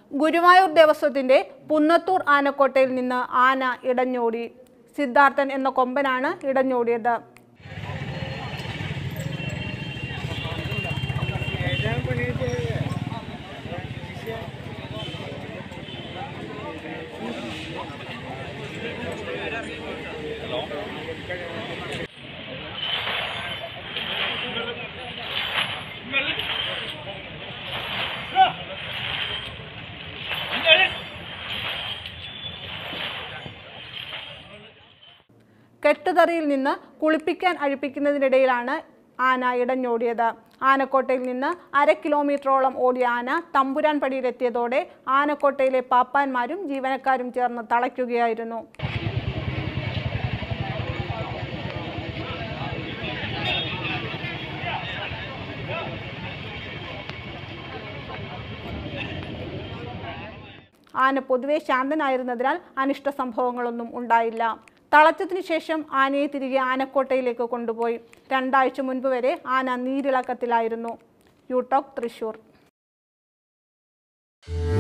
ഗുരുവായൂർ ദേവസ്വത്തിന്റെ പുന്നത്തൂർ ആനക്കോട്ടയിൽ നിന്ന് ആന ഇടഞ്ഞോടി സിദ്ധാർത്ഥൻ എന്ന കൊമ്പനാണ് ഇടഞ്ഞോടിയത് കെട്ടുതറിയിൽ നിന്ന് കുളിപ്പിക്കാൻ അഴിപ്പിക്കുന്നതിനിടയിലാണ് ആന ഇടഞ്ഞോടിയത് ആനക്കോട്ടയിൽ നിന്ന് അര കിലോമീറ്ററോളം ഓടിയ ആന തമ്പുരാൻ പടിയിലെത്തിയതോടെ ആനക്കോട്ടയിലെ പാപ്പാന്മാരും ജീവനക്കാരും ചേർന്ന് തളയ്ക്കുകയായിരുന്നു ആന പൊതുവെ ശാന്തനായിരുന്നതിനാൽ അനിഷ്ട സംഭവങ്ങളൊന്നും ഉണ്ടായില്ല തളച്ചതിനു ശേഷം ആനയെ തിരികെ ആനക്കോട്ടയിലേക്ക് കൊണ്ടുപോയി രണ്ടാഴ്ച മുൻപ് വരെ ആന നീരിളക്കത്തിലായിരുന്നു യൂടോക്ക് തൃശൂർ